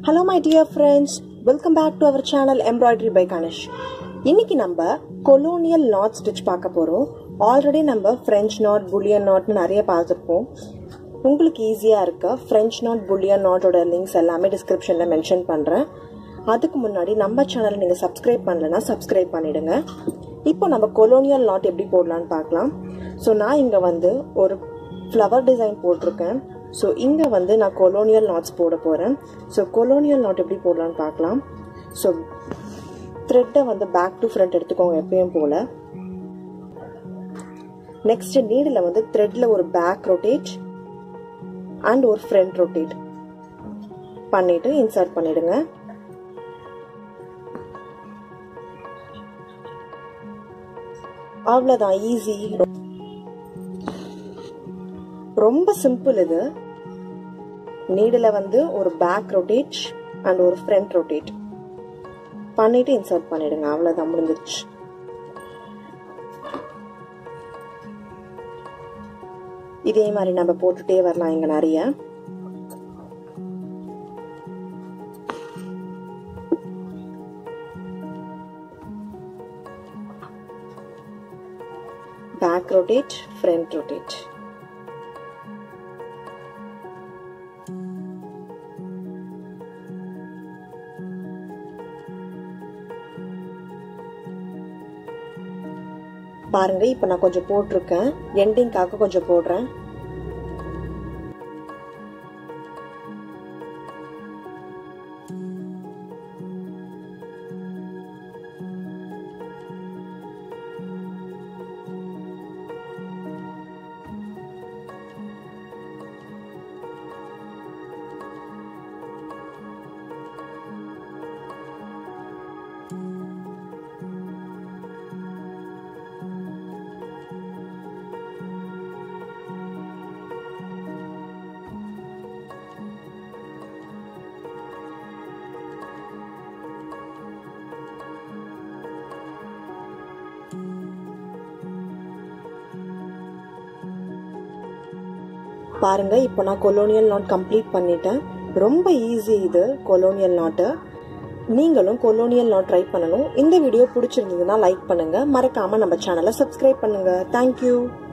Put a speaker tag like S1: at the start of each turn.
S1: hello my dear friends welcome back to our channel embroidery by Ganesh இன்னைக்கு நம்ம colonial not stitch பார்க்க போகிறோம் already நம்ம ஃப்ரெஞ்ச் நாட் புல்லியன் நாட்னு நிறைய பார்த்துருப்போம் உங்களுக்கு ஈஸியாக இருக்க ஃப்ரெஞ்ச் நாட் புல்லியன் நாட்டோட லிங்க்ஸ் எல்லாமே டிஸ்கிரிப்ஷனில் மென்ஷன் பண்ணுறேன் அதுக்கு முன்னாடி நம்ம சேனலை நீங்கள் சப்ஸ்கிரைப் பண்ணலைன்னா சப்ஸ்கிரைப் பண்ணிடுங்க இப்போ நம்ம கொலோனியல் நாட் எப்படி போடலான்னு பார்க்கலாம் ஸோ நான் இங்கே வந்து ஒரு ஃப்ளவர் டிசைன் போட்டிருக்கேன் ஸோ இங்கே வந்து நான் கொலோனியல் நாட்ஸ் போட போகிறேன் ஸோ கொலோனியல் நாட் எப்படி போடலான்னு பார்க்கலாம் ஸோ த்ரெட்டை வந்து பேக் டு ஃப்ரண்ட் எடுத்துக்கோங்க எப்பயும் போல் நெக்ஸ்ட் நீடில் வந்து த்ரெட்டில் ஒரு பேக் ரொட்டேட் அண்ட் ஒரு ஃப்ரண்ட் ரொட்டேட் பண்ணிட்டு இன்சர்ட் பண்ணிடுங்க அவ்வளோதான் ஈஸி ரொம்ப சிம்பிள் இது நீடில் வந்து ஒரு பேக் ரொட்டேட் அண்ட் ஒரு ஃப்ரண்ட் ரொட்டேட் பண்ணிட்டு இன்சர்ட் பண்ணிடுங்க அவ்வளோதான் முடிஞ்சிருச்சு இதே மாதிரி நம்ம போட்டுட்டே வரலாம் இங்க நிறைய பேக் ரொட்டேட் ஃப்ரண்ட் ரொட்டேட் பாருங்க இப்போ நான் கொஞ்சம் போட்டிருக்கேன் எண்டிங்காக கொஞ்சம் போடுறேன் பாருங்க இப்போ நான் கொலோனியல் நாட் கம்ப்ளீட் பண்ணிட்டேன் ரொம்ப ஈஸி இது கொலோனியல் நாட்டு நீங்களும் கொலோனியல் நாட் ட்ரை பண்ணணும் இந்த வீடியோ பிடிச்சிருந்ததுன்னா லைக் பண்ணுங்க மறக்காம நம்ம சேனலை சப்ஸ்கிரைப் பண்ணுங்க தேங்க்யூ